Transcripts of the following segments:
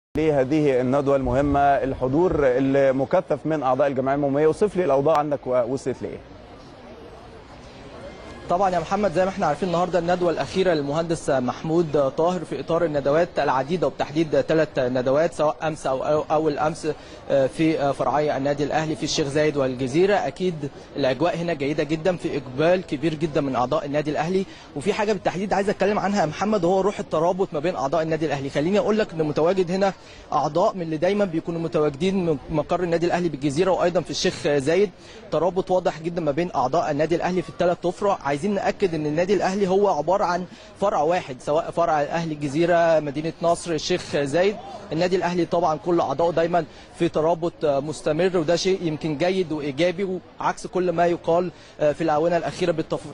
لهذه الندوه المهمه الحضور المكثف من اعضاء الجمعيه العموميه وصف لي الاوضاع عندك وصلت لايه طبعا يا محمد زي ما احنا عارفين النهارده الندوه الاخيره للمهندس محمود طاهر في اطار الندوات العديده وبتحديد ثلاث ندوات سواء امس او اول امس في فرعي النادي الاهلي في الشيخ زايد والجزيره اكيد الاجواء هنا جيده جدا في اقبال كبير جدا من اعضاء النادي الاهلي وفي حاجه بالتحديد عايز اتكلم عنها يا محمد وهو روح الترابط ما بين اعضاء النادي الاهلي خليني اقول لك ان متواجد هنا اعضاء من اللي دايما بيكونوا متواجدين من مقر النادي الاهلي بالجزيره وايضا في الشيخ زايد ترابط واضح جدا ما بين اعضاء النادي الاهلي في الثلاث طفره عايزين ناكد ان النادي الاهلي هو عباره عن فرع واحد سواء فرع اهلي الجزيره مدينه نصر الشيخ زايد النادي الاهلي طبعا كل اعضائه دايما في ترابط مستمر وده شيء يمكن جيد وايجابي وعكس كل ما يقال في الاونه الاخيره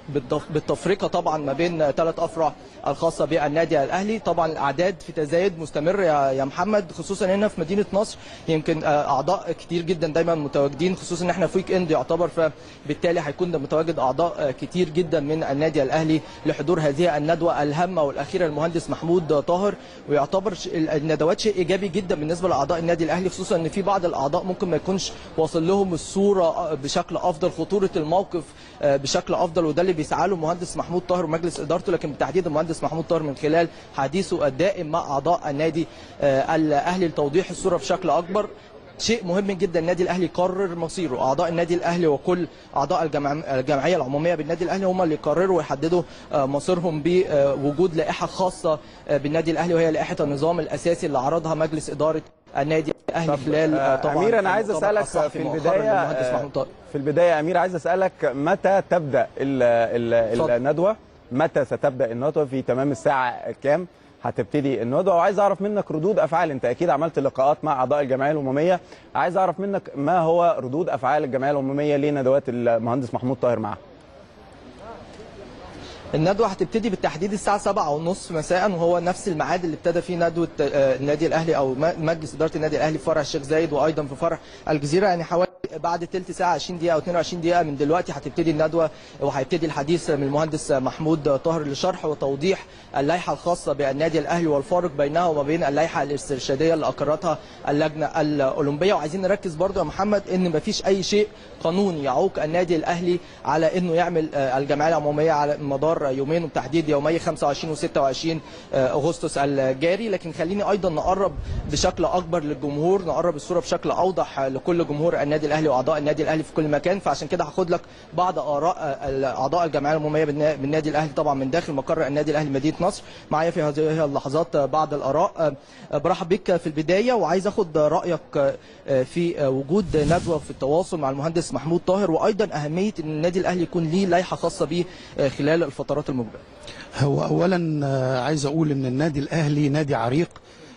بالتفرقه طبعا ما بين ثلاث افرع الخاصه بالنادي الاهلي طبعا الاعداد في تزايد مستمر يا محمد خصوصا هنا في مدينه نصر يمكن اعضاء كتير جدا دايما متواجدين خصوصا ان احنا في ويك اند يعتبر فبالتالي هيكون متواجد اعضاء كتير جدا من النادي الاهلي لحضور هذه الندوه الهامه والاخيره للمهندس محمود طاهر ويعتبر الندوات شيء ايجابي جدا بالنسبه لاعضاء النادي الاهلي خصوصا ان في بعض الاعضاء ممكن ما يكونش واصل لهم الصوره بشكل افضل خطوره الموقف بشكل افضل وده اللي بيسعى له المهندس محمود طاهر ومجلس ادارته لكن بالتحديد المهندس محمود طاهر من خلال حديثه الدائم مع اعضاء النادي الاهلي لتوضيح الصوره بشكل اكبر شيء مهم جدا النادي الاهلي يقرر مصيره اعضاء النادي الاهلي وكل اعضاء الجمع... الجمعيه العموميه بالنادي الاهلي هم اللي يقرروا ويحددوا مصيرهم بوجود لائحه خاصه بالنادي الاهلي وهي لائحه النظام الاساسي اللي عرضها مجلس اداره النادي الاهلي خلال طبعا امير انا عايز اسالك في البدايه في البدايه امير عايز اسالك متى تبدا ال ال الندوه متى ستبدا الندوه في تمام الساعه كام هتبتدي الندوه وعايز اعرف منك ردود افعال انت اكيد عملت لقاءات مع اعضاء الجمعيه العموميه عايز اعرف منك ما هو ردود افعال الجمعيه العموميه لندوات المهندس محمود طاهر معاه الندوه هتبتدي بالتحديد الساعه 7:30 مساء وهو نفس الميعاد اللي ابتدى فيه ندوه النادي الاهلي او مجلس اداره النادي الاهلي في فرع الشيخ زايد وايضا في فرع الجزيره يعني حوالي بعد ثلث ساعه 20 دقيقه او 22 دقيقه من دلوقتي هتبتدي الندوه وهيبتدي الحديث من المهندس محمود طاهر لشرح وتوضيح اللائحه الخاصه بالنادي الاهلي والفارق بينها وما بين اللائحه الاسترشاديه اللي اقرتها اللجنه الاولمبيه وعايزين نركز برضو يا محمد ان مفيش اي شيء قانوني يعوق النادي الاهلي على انه يعمل الجمعيه العموميه على مدار يومين وبتحديد يومي 25 و26 اغسطس الجاري لكن خليني ايضا نقرب بشكل اكبر للجمهور نقرب الصوره بشكل اوضح لكل جمهور النادي الاهلي واعضاء النادي الاهلي في كل مكان فعشان كده هاخد لك بعض اراء اعضاء الجمعيه العموميه بالنادي الاهلي طبعا من داخل مقر النادي الاهلي مدينه نصر معايا في هذه اللحظات بعض الاراء برحب بك في البدايه وعايز اخد رايك في وجود ندوه في التواصل مع المهندس محمود طاهر وايضا اهميه ان النادي الاهلي يكون ليه لائحه خاصه به خلال الفترات المقبله هو اولا عايز اقول ان النادي الاهلي نادي عريق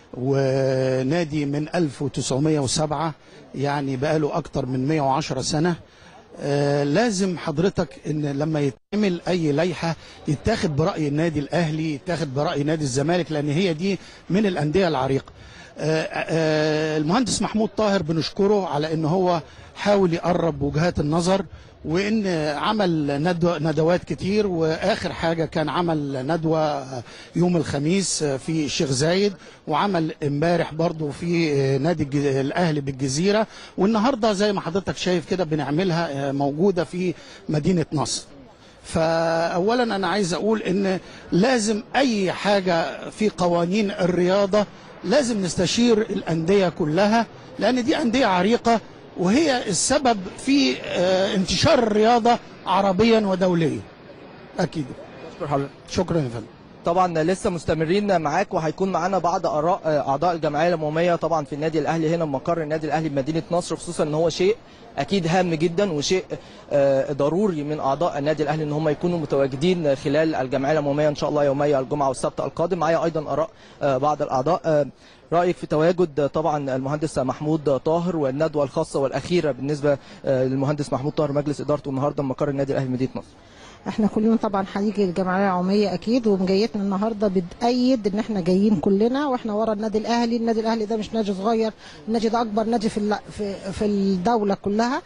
ونادي من 1907 يعني بقاله اكتر من 110 سنه آه لازم حضرتك ان لما يتعمل اي لائحه يتاخد براي النادي الاهلي يتاخد براي نادي الزمالك لان هي دي من الانديه العريقه آه آه المهندس محمود طاهر بنشكره على ان هو حاول يقرب وجهات النظر وان عمل ندو ندوات كتير واخر حاجه كان عمل ندوه يوم الخميس في الشيخ زايد وعمل امبارح برضو في نادي الاهلي بالجزيره والنهارده زي ما حضرتك شايف كده بنعملها موجوده في مدينه نصر فاولا انا عايز اقول ان لازم اي حاجه في قوانين الرياضه لازم نستشير الانديه كلها لان دي انديه عريقه وهي السبب في انتشار الرياضة عربيا ودوليا أكيد شكرا يا فندم طبعا لسه مستمرين معاك وهيكون معانا بعض اراء اعضاء الجمعيه العموميه طبعا في النادي الاهلي هنا مقر النادي الاهلي بمدينه نصر خصوصا ان هو شيء اكيد هام جدا وشيء ضروري من اعضاء النادي الاهلي ان هم يكونوا متواجدين خلال الجمعيه العموميه ان شاء الله يومي الجمعه والسبت القادم معايا ايضا اراء بعض الاعضاء رايك في تواجد طبعا المهندس محمود طاهر والندوه الخاصه والاخيره بالنسبه للمهندس محمود طاهر مجلس ادارته النهارده مقر النادي الاهلي مدينه نصر احنا كل يوم طبعا هنيجي الجمعيه العموميه اكيد ومجيتنا النهارده بتأيد ان احنا جايين كلنا واحنا ورا النادي الاهلي، النادي الاهلي ده مش نادي صغير، النادي ده اكبر نادي في في في الدوله كلها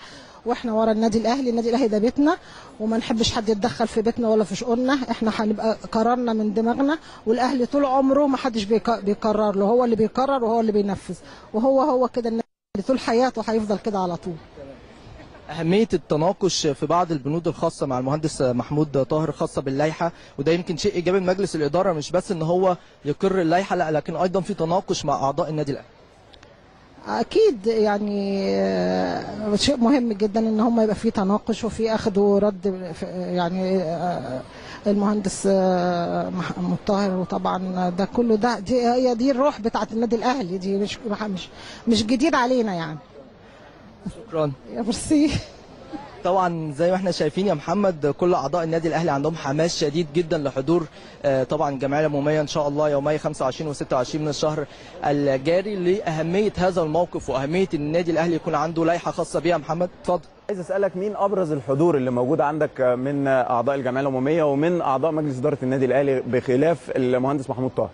واحنا ورا النادي الاهلي النادي الاهلي ده بيتنا وما نحبش حد يتدخل في بيتنا ولا في شؤوننا احنا هنبقى قرارنا من دماغنا والاهلي طول عمره ما حدش بيك- بيقرر له هو اللي بيقرر وهو اللي بينفذ وهو هو كده النادي طول حياته هيفضل كده على طول أهمية التناقش في بعض البنود الخاصة مع المهندس محمود طاهر خاصة باللائحة وده يمكن شيء إيجابي من مجلس الإدارة مش بس إن هو يقر اللائحة لا لكن أيضا في تناقش مع أعضاء النادي الأهلي اكيد يعني آه، شيء مهم جدا ان هم يبقى في تناقش وفي اخذ ورد في- يعني آه، المهندس آه، محمود طاهر وطبعا ده كله ده دي هي دي الروح بتاعت النادي الاهلي دي مش مش مش جديد علينا يعني شكرا يا ميرسي طبعا زي ما احنا شايفين يا محمد كل اعضاء النادي الاهلي عندهم حماس شديد جدا لحضور آه، طبعا الجمعيه العموميه ان شاء الله يومي 25 و26 من الشهر الجاري لاهميه هذا الموقف واهميه ان النادي الاهلي يكون عنده لائحه خاصه بيها محمد اتفضل عايز اسالك مين ابرز الحضور اللي موجود عندك من اعضاء الجمعيه العموميه ومن اعضاء مجلس اداره النادي الاهلي بخلاف المهندس محمود طاهر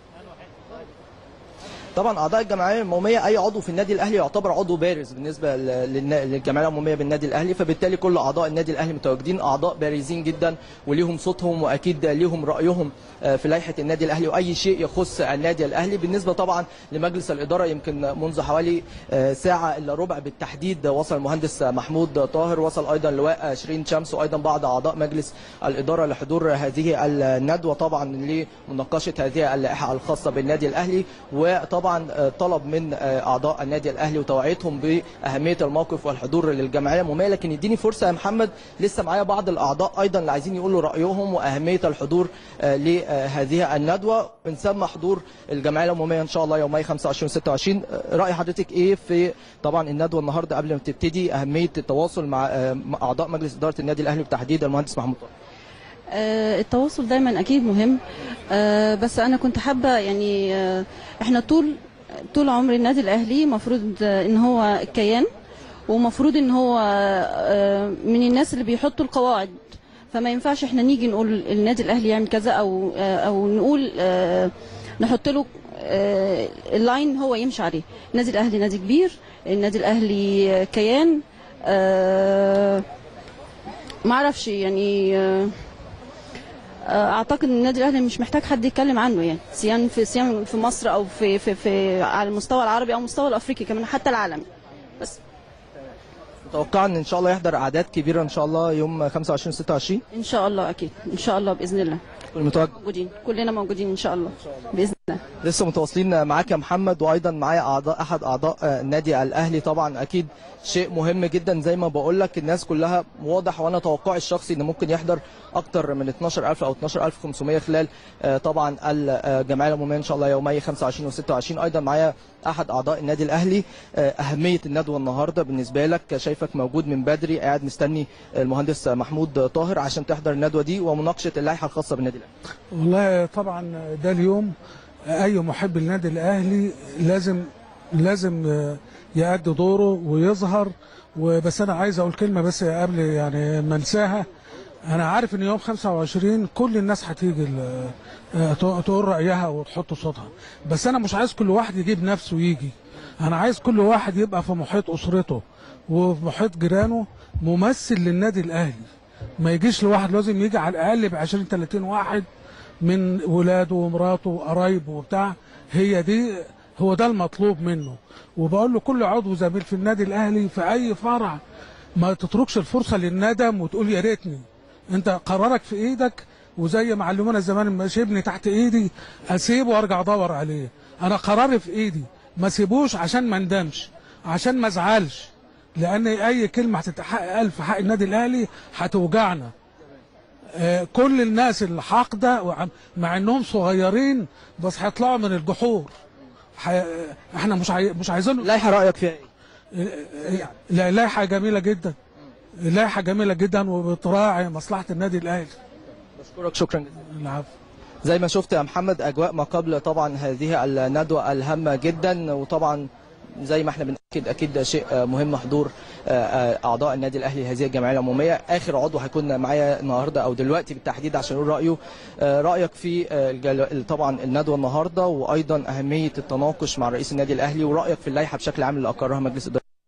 طبعا اعضاء الجمعيه العموميه اي عضو في النادي الاهلي يعتبر عضو بارز بالنسبه ل- للنا- للجمعيه العموميه بالنادي الاهلي فبالتالي كل اعضاء النادي الاهلي متواجدين اعضاء بارزين جدا وليهم صوتهم واكيد ليهم رايهم آه، في لائحه النادي الاهلي واي شيء يخص النادي الاهلي بالنسبه طبعا لمجلس الاداره يمكن منذ حوالي آه، ساعه الا ربع بالتحديد وصل المهندس محمود طاهر وصل ايضا لواء شيرين شمس وايضا بعض اعضاء مجلس الاداره لحضور هذه الندوه طبعا لمناقشه هذه اللائحه الخاصه بالنادي الاهلي وطبعا آه، طلب من آه، اعضاء النادي الاهلي وتوعيتهم باهميه الموقف والحضور للجمعيه العموميه لكن يديني فرصه يا محمد لسه معايا بعض الاعضاء ايضا اللي عايزين يقولوا رايهم واهميه الحضور آه، لهذه الندوه بنسمى حضور الجمعيه العموميه ان شاء الله يومي 25 26 آه، راي حضرتك ايه في طبعا الندوه النهارده قبل ما تبتدي اهميه التواصل مع آه، مع اعضاء مجلس اداره النادي الاهلي بالتحديد المهندس محمود طاهر آه، التواصل دايما اكيد مهم آه، بس انا كنت حابه يعني آه، احنا طول طول عمر النادي الاهلي المفروض ان هو كيان ومفروض ان هو آه، من الناس اللي بيحطوا القواعد فما ينفعش احنا نيجي نقول النادي الاهلي يعمل كذا او آه، او نقول آه، نحط له آه، اللاين هو يمشي عليه النادي الاهلي نادي كبير النادي الاهلي كيان آه، ما اعرفش يعني آه، اعتقد ان النادي الاهلي مش محتاج حد يتكلم عنه يعني سيان في سيان في مصر او في في في على المستوى العربي او المستوى الافريقي كمان حتى العالمي بس متوقع ان ان شاء الله يحضر اعداد كبيره ان شاء الله يوم 25 26 ان شاء الله اكيد ان شاء الله باذن الله المتواجد موجودين كلنا موجودين ان شاء الله باذن الله لسه متواصلين معاك يا محمد وايضا معايا اعضاء احد اعضاء آه، النادي الاهلي طبعا اكيد شيء مهم جدا زي ما بقول لك الناس كلها واضح وانا توقعي الشخصي ان ممكن يحضر اكتر من 12000 او 12500 خلال آه، طبعا الجمعيه العموميه ان شاء الله يومي 25 و26 ايضا معايا احد اعضاء النادي الاهلي آه، اهميه الندوه النهارده بالنسبه لك شايفك موجود من بدري قاعد مستني المهندس محمود طاهر عشان تحضر الندوه دي ومناقشه اللائحه الخاصه بالنادي الاهلي والله طبعا ده اليوم اي محب النادي الاهلي لازم لازم يأدي دوره ويظهر وبس انا عايز اقول كلمه بس قبل يعني ما انساها انا عارف ان يوم 25 كل الناس هتيجي ال- تقول رايها وتحط صوتها بس انا مش عايز كل واحد يجيب نفسه ويجي انا عايز كل واحد يبقى في محيط اسرته وفي محيط جيرانه ممثل للنادي الاهلي ما يجيش لواحد لازم يجي على الاقل ب 20 30 واحد من ولاده ومراته وقرايبه وبتاع هي دي هو ده المطلوب منه وبقول له كل عضو زميل في النادي الاهلي في اي فرع ما تتركش الفرصه للندم وتقول يا ريتني انت قرارك في ايدك وزي ما علمونا زمان ماشي ابني تحت ايدي اسيبه وارجع ادور عليه انا قراري في ايدي ما سيبوش عشان ما ندمش عشان ما ازعلش لان اي كلمه هتتحقق في حق النادي الاهلي هتوجعنا آه، كل الناس اللي حاقده وعم- مع انهم صغيرين بس هيطلعوا من الجحور ح- احنا مش عاي... مش عايزين اللائحه رايك فيها ايه؟ لا لائحه جميله جدا لائحه جميله جدا وبتراعي مصلحه النادي الاهلي بشكرك شكرا جزيلا العفو زي ما شفت يا محمد اجواء ما قبل طبعا هذه الندوه الهامه جدا وطبعا زي ما احنا بنأكد اكيد ده شيء آه، مهم حضور آه، آه، اعضاء النادي الاهلي هذه الجمعيه العموميه اخر عضو هيكون معايا النهارده او دلوقتي بالتحديد عشان يقول رايه آه، رايك في آه، الجل- طبعا الندوه النهارده وايضا اهميه التناقش مع رئيس النادي الاهلي ورايك في اللائحه بشكل عام اللي اقرها مجلس الاداره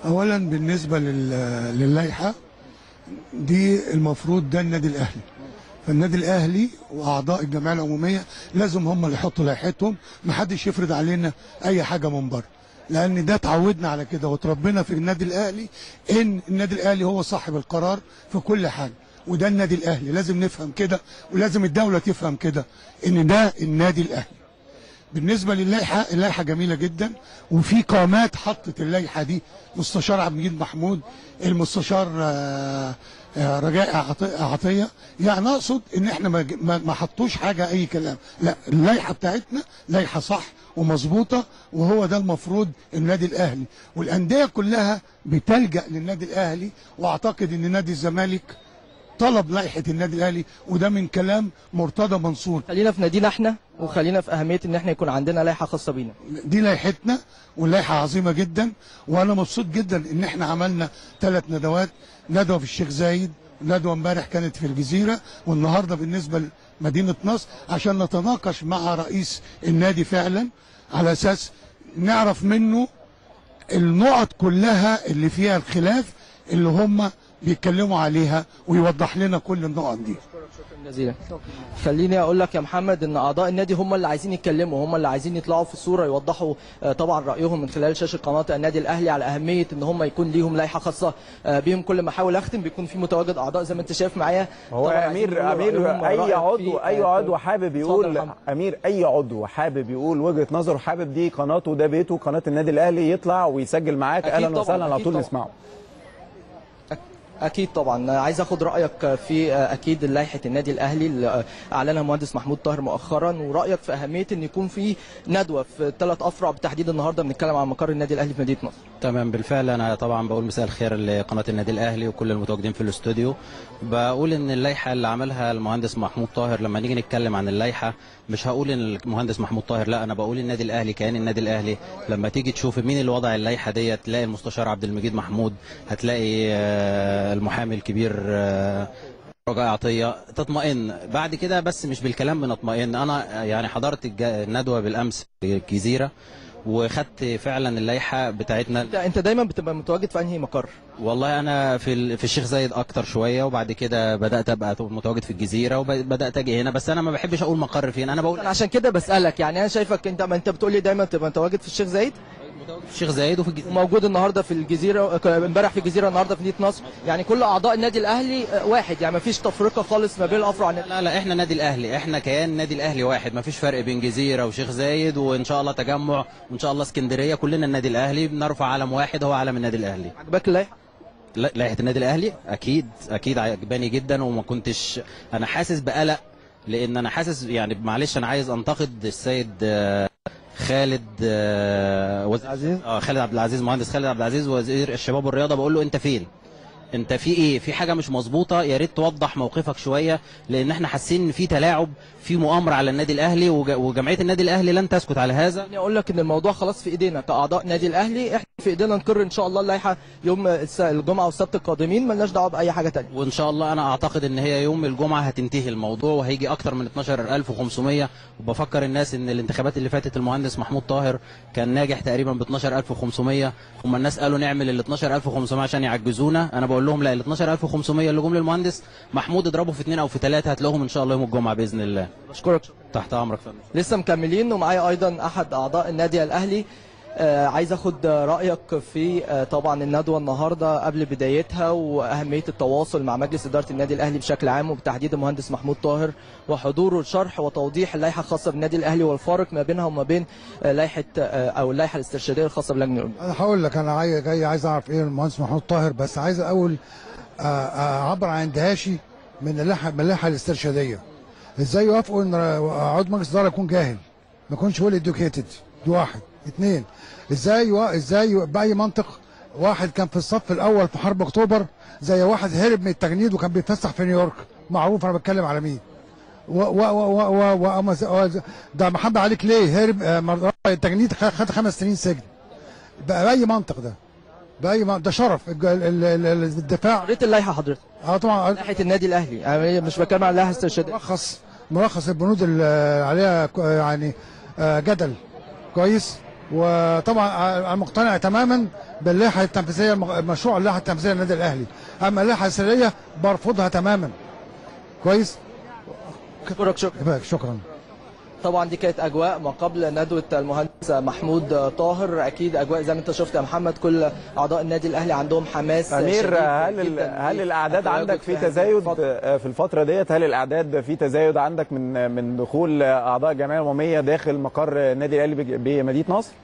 اولا بالنسبه لل- للائحه دي المفروض ده النادي الاهلي فالنادي الاهلي واعضاء الجمعيه العموميه لازم هم اللي يحطوا لائحتهم محدش يفرض علينا اي حاجه من بره لان ده اتعودنا على كده وتربينا في النادي الاهلي ان النادي الاهلي هو صاحب القرار في كل حاجه وده النادي الاهلي لازم نفهم كده ولازم الدوله تفهم كده ان ده النادي الاهلي بالنسبه للائحه اللائحه جميله جدا وفي قامات حطت اللائحه دي مستشار عبد المجيد محمود المستشار آه، آه، رجاء عط- عطيه يعني اقصد ان احنا ما ج- ما ما حطوش حاجه اي كلام لا اللائحه بتاعتنا لائحه صح ومظبوطه وهو ده المفروض النادي الاهلي والانديه كلها بتلجا للنادي الاهلي واعتقد ان نادي الزمالك طلب لائحه النادي الاهلي وده من كلام مرتضى منصور خلينا في نادينا احنا وخلينا في اهميه ان احنا يكون عندنا لائحه خاصه بينا دي لائحتنا واللائحه عظيمه جدا وانا مبسوط جدا ان احنا عملنا ثلاث ندوات ندوه في الشيخ زايد ندوه امبارح كانت في الجزيره والنهارده بالنسبه لمدينه نصر عشان نتناقش مع رئيس النادي فعلا على اساس نعرف منه النقط كلها اللي فيها الخلاف اللي هم بيتكلموا عليها ويوضح لنا كل النقط دي شكرا جزيلا خليني اقول لك يا محمد ان اعضاء النادي هم اللي عايزين يتكلموا هم اللي عايزين يطلعوا في الصوره يوضحوا آه، طبعا رايهم من خلال شاشه قناه النادي الاهلي على اهميه ان هم يكون ليهم لائحه خاصه آه، بيهم كل ما احاول اختم بيكون في متواجد اعضاء زي ما انت شايف معايا هو طبعاً عايزين امير يقولوا امير رأيهم اي ورأيك عضو في- اي آه، عضو حابب اتفضل يا يقول محمد. امير اي عضو حابب يقول وجهه نظره حابب دي قناته ده بيته قناه النادي الاهلي يطلع ويسجل معاك أكيد اهلا طبعاً، وسهلا على أكيد طول طبعاً. نسمعه اكيد طبعا عايز اخد رايك في اكيد لائحه النادي الاهلي اللي اعلنها المهندس محمود طاهر مؤخرا ورايك في اهميه ان يكون في ندوه في ثلاث افرع بالتحديد النهارده بنتكلم عن مقر النادي الاهلي في مدينه نصر تمام بالفعل انا طبعا بقول مساء الخير لقناه النادي الاهلي وكل المتواجدين في الاستوديو بقول ان اللائحه اللي عملها المهندس محمود طاهر لما نيجي نتكلم عن اللائحه مش هقول ان المهندس محمود طاهر لا انا بقول النادي الاهلي كيان النادي الاهلي لما تيجي تشوف مين اللي وضع اللائحه ديت تلاقي المستشار عبد المجيد محمود هتلاقي آه، المحامي الكبير آه، رجاء عطيه تطمئن بعد كده بس مش بالكلام بنطمئن انا يعني حضرت الج- الندوه بالامس في الجزيره وخدت فعلا اللائحه بتاعتنا انت انت دايما بتبقى متواجد في انهي مقر والله انا في ال- في الشيخ زايد اكتر شويه وبعد كده بدات ابقى متواجد في الجزيره وبدات اجي هنا بس انا ما بحبش اقول مقر فين انا بقول انا عشان كده بسالك يعني انا شايفك انت ما انت بتقول لي دايما تبقى متواجد في الشيخ زايد في الشيخ زايد وفي الجزيره وموجود النهارده في الجزيره ك- امبارح في الجزيره النهارده في مدينه نصر يعني كل اعضاء النادي الاهلي آه، واحد يعني ما فيش تفرقه خالص ما بين الافرع النادي لا لا احنا نادي الاهلي احنا كيان نادي الاهلي واحد ما فيش فرق بين جزيره وشيخ زايد وان شاء الله تجمع وان شاء الله اسكندريه كلنا النادي الاهلي بنرفع علم واحد هو علم النادي الاهلي عجبك اللائحه لا- لائحه النادي الاهلي اكيد اكيد عجباني جدا وما كنتش انا حاسس بقلق لان انا حاسس يعني معلش انا عايز انتقد السيد آه، خالد آه، وز... عزيز اه خالد عبد العزيز مهندس خالد عبد العزيز وزير الشباب والرياضه بقول له انت فين انت في ايه في حاجه مش مظبوطه يا ريت توضح موقفك شويه لان احنا حاسين ان في تلاعب في مؤامره على النادي الاهلي وج... وجمعيه النادي الاهلي لن تسكت على هذا خليني اقول لك ان الموضوع خلاص في ايدينا كاعضاء نادي الاهلي احنا في ايدينا نقر ان شاء الله اللائحه يوم الس- الجمعه والسبت القادمين ملناش دعوه باي حاجه تانية وان شاء الله انا اعتقد ان هي يوم الجمعه هتنتهي الموضوع وهيجي اكتر من 12500 وبفكر الناس ان الانتخابات اللي فاتت المهندس محمود طاهر كان ناجح تقريبا ب 12500 هم الناس قالوا نعمل ال 12500 عشان يعجزونا انا بقول لهم لا ال 12500 اللي جم للمهندس محمود اضربوا في اثنين او في ثلاثه هتلاقوهم ان شاء الله يوم الجمعه باذن الله بشكرك تحت امرك فندم لسه مكملين ومعايا ايضا احد اعضاء النادي الاهلي آه عايز اخد رايك في آه طبعا الندوه النهارده قبل بدايتها واهميه التواصل مع مجلس اداره النادي الاهلي بشكل عام وبالتحديد المهندس محمود طاهر وحضوره لشرح وتوضيح اللائحه الخاصه بالنادي الاهلي والفارق ما بينها وما بين آه لائحه آه او اللائحه الاسترشاديه الخاصه باللجنه الاولمبيه انا هقول لك انا عايز جاي عايز اعرف ايه المهندس محمود طاهر بس عايز اقول آه، آه، اعبر عن اندهاشي من اللائحه من اللائحه الاسترشاديه ازاي يوافقوا ان عضو مجلس الاداره يكون جاهل ما يكونش ويل اديوكيتد دي واحد اثنين ازاي يو... ازاي يو- باي منطق واحد كان في الصف الاول في حرب اكتوبر زي واحد هرب من التجنيد وكان بيتفسح في نيويورك معروف انا بتكلم على مين و و و و و و و ده محمد علي كليه هرب آه، مر- التجنيد خ- خد خمس سنين سجن بأي منطق ده بأي منطق ده شرف الج- ال- ال- ال- الدفاع قريت اللائحه حضرتك اه طبعا لائحه النادي الاهلي أنا مش بتكلم عن اللائحه الاسترشاديه ملخص ملخص البنود اللي عليها ك- يعني آه، جدل كويس وطبعا انا مقتنع تماما باللائحه التنفيذيه مشروع اللائحه التنفيذيه للنادي الاهلي اما اللائحه السريه برفضها تماما كويس اشكرك شكرا شكرا طبعا دي كانت اجواء ما قبل ندوه المهندس محمود طاهر اكيد اجواء زي ما انت شفت يا محمد كل اعضاء النادي الاهلي عندهم حماس امير شديد هل ال- جداً هل الاعداد التواجد عندك في هذه تزايد الفترة. آه، في الفتره ديت هل الاعداد في تزايد عندك من من دخول اعضاء الجمعيه العموميه داخل مقر النادي الاهلي بج- بمدينه نصر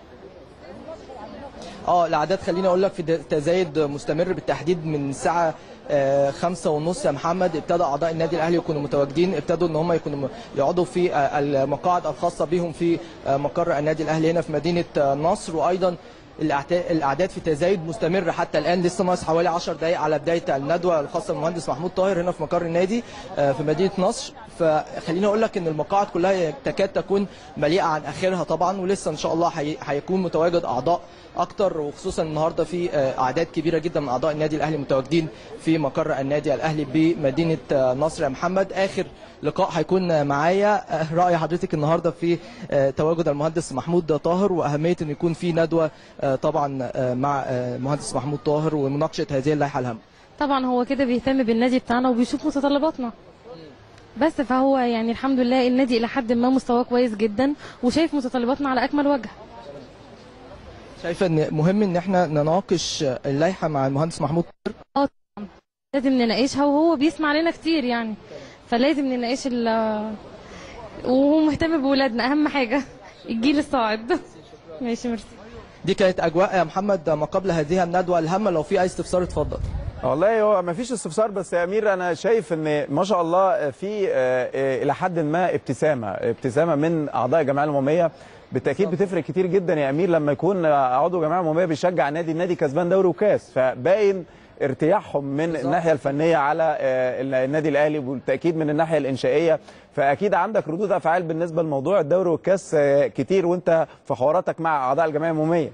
اه الاعداد خليني اقول لك في د- تزايد مستمر بالتحديد من الساعه آه، خمسة ونص يا محمد ابتدى اعضاء النادي الاهلي يكونوا متواجدين ابتدوا ان هم يكونوا م- يقعدوا في آه، المقاعد الخاصه بهم في آه، مقر النادي الاهلي هنا في مدينه آه، نصر وايضا الأعتا- الاعداد في تزايد مستمر حتى الان لسه ناقص حوالي 10 دقائق على بدايه الندوه الخاصه بالمهندس محمود طاهر هنا في مقر النادي آه، في مدينه نصر فخليني اقول لك ان المقاعد كلها تكاد تكون مليئه عن اخرها طبعا ولسه ان شاء الله هي- هيكون متواجد اعضاء اكتر وخصوصا النهارده في آه، اعداد كبيره جدا من اعضاء النادي الاهلي متواجدين في مقر النادي الاهلي بمدينه آه، نصر يا محمد اخر لقاء هيكون آه، معايا آه، راي حضرتك النهارده في آه، تواجد المهندس محمود طاهر واهميه ان يكون في ندوه آه، طبعا آه، مع آه، المهندس محمود طاهر ومناقشه هذه اللائحه الهامه طبعا هو كده بيهتم بالنادي بتاعنا وبيشوف متطلباتنا بس فهو يعني الحمد لله النادي الى حد ما مستواه كويس جدا وشايف متطلباتنا على اكمل وجه شايفه ان مهم ان احنا نناقش اللائحه مع المهندس محمود اه طبعا لازم نناقشها وهو بيسمع لنا كتير يعني فلازم نناقش ال وهو مهتم بولادنا اهم حاجه الجيل الصاعد ماشي ميرسي دي كانت اجواء يا محمد ما قبل هذه الندوه الهامه لو في اي استفسار اتفضل والله هو ما فيش استفسار بس يا امير انا شايف ان ما شاء الله في آه، آه، الى حد ما ابتسامه ابتسامه من اعضاء الجمعيه العموميه بالتاكيد بتفرق كتير جدا يا امير لما يكون عضو جمعيه عموميه بيشجع نادي النادي كسبان دوري وكاس فباين ارتياحهم من الناحيه الفنيه على آه، النادي الاهلي وبالتاكيد من الناحيه الانشائيه فاكيد عندك ردود افعال بالنسبه لموضوع الدوري والكاس آه، كتير وانت في حواراتك مع اعضاء الجمعيه العموميه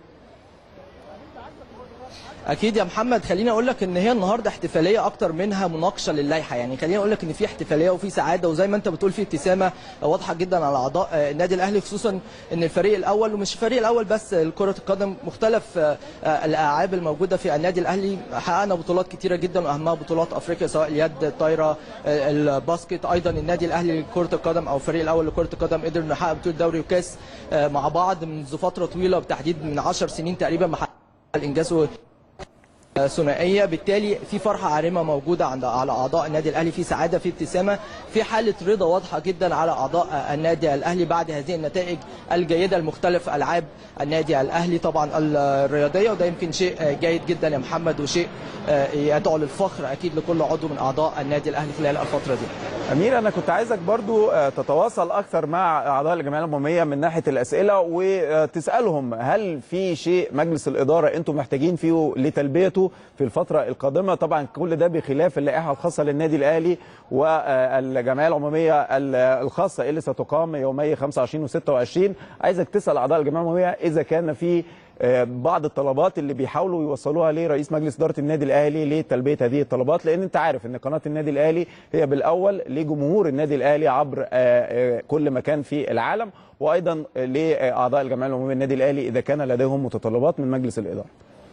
اكيد يا محمد خليني اقول لك ان هي النهارده احتفاليه اكتر منها مناقشه للائحه يعني خليني اقول لك ان في احتفاليه وفي سعاده وزي ما انت بتقول في ابتسامه واضحه جدا على اعضاء آه، النادي الاهلي خصوصا ان الفريق الاول ومش الفريق الاول بس كره القدم مختلف آه، آه، الالعاب الموجوده في النادي الاهلي حققنا بطولات كتيره جدا واهمها بطولات افريقيا سواء اليد الطايره آه، الباسكت ايضا النادي الاهلي لكره القدم او الفريق الاول لكره القدم قدر انه يحقق بطوله دوري وكاس آه، مع بعض منذ فتره طويله بالتحديد من 10 سنين تقريبا محقق الانجاز ثنائيه بالتالي في فرحه عارمه موجوده عند على اعضاء النادي الاهلي في سعاده في ابتسامه في حاله رضا واضحه جدا على اعضاء النادي الاهلي بعد هذه النتائج الجيده المختلف العاب النادي الاهلي طبعا الرياضيه وده يمكن شيء جيد جدا يا محمد وشيء يدعو للفخر اكيد لكل عضو من اعضاء النادي الاهلي خلال الفتره دي امير انا كنت عايزك برضو آه، تتواصل اكثر مع اعضاء الجمعيه العموميه من ناحيه الاسئله وتسالهم هل في شيء مجلس الاداره انتم محتاجين فيه لتلبيته في الفتره القادمه طبعا كل ده بخلاف اللائحه الخاصه للنادي الاهلي والجمعيه العموميه ال- الخاصه اللي ستقام يومي 25 و26 عايزك تسال اعضاء الجمعيه العموميه اذا كان في آه، بعض الطلبات اللي بيحاولوا يوصلوها لرئيس مجلس اداره النادي الاهلي لتلبيه هذه الطلبات لان انت عارف ان قناه النادي الاهلي هي بالاول لجمهور النادي الاهلي عبر آه، آه، كل مكان في العالم وايضا لاعضاء الجمعيه العموميه النادي الاهلي اذا كان لديهم متطلبات من مجلس الاداره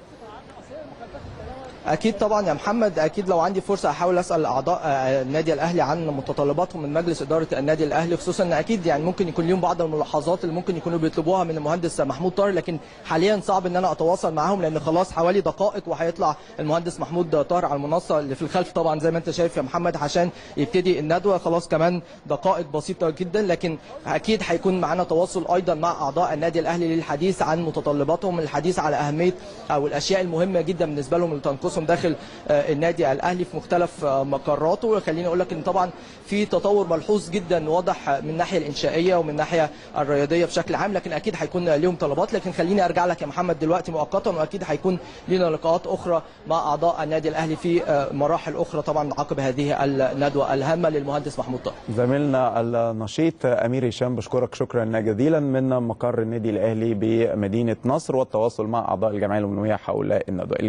اكيد طبعا يا محمد اكيد لو عندي فرصه احاول اسال اعضاء آه، النادي الاهلي عن متطلباتهم من مجلس اداره النادي الاهلي خصوصا ان اكيد يعني ممكن يكون لهم بعض الملاحظات اللي ممكن يكونوا بيطلبوها من المهندس محمود طاهر لكن حاليا صعب ان انا اتواصل معاهم لان خلاص حوالي دقائق وهيطلع المهندس محمود طاهر على المنصه اللي في الخلف طبعا زي ما انت شايف يا محمد عشان يبتدي الندوه خلاص كمان دقائق بسيطه جدا لكن اكيد هيكون معانا تواصل ايضا مع اعضاء النادي الاهلي للحديث عن متطلباتهم الحديث على اهميه او الاشياء المهمه جدا بالنسبه لهم اللي تنقصهم داخل آه، النادي الاهلي في مختلف آه، مقراته وخليني اقول لك ان طبعا في تطور ملحوظ جدا واضح من الناحيه الانشائيه ومن الناحيه الرياضيه بشكل عام لكن اكيد هيكون ليهم طلبات لكن خليني ارجع لك يا محمد دلوقتي مؤقتا واكيد هيكون لنا لقاءات اخرى مع اعضاء النادي الاهلي في آه، مراحل اخرى طبعا عقب هذه الندوه الهامه للمهندس محمود طاهر زميلنا النشيط امير هشام بشكرك شكرا جزيلا من مقر النادي الاهلي بمدينه نصر والتواصل مع اعضاء الجمعيه العموميه حول الندوه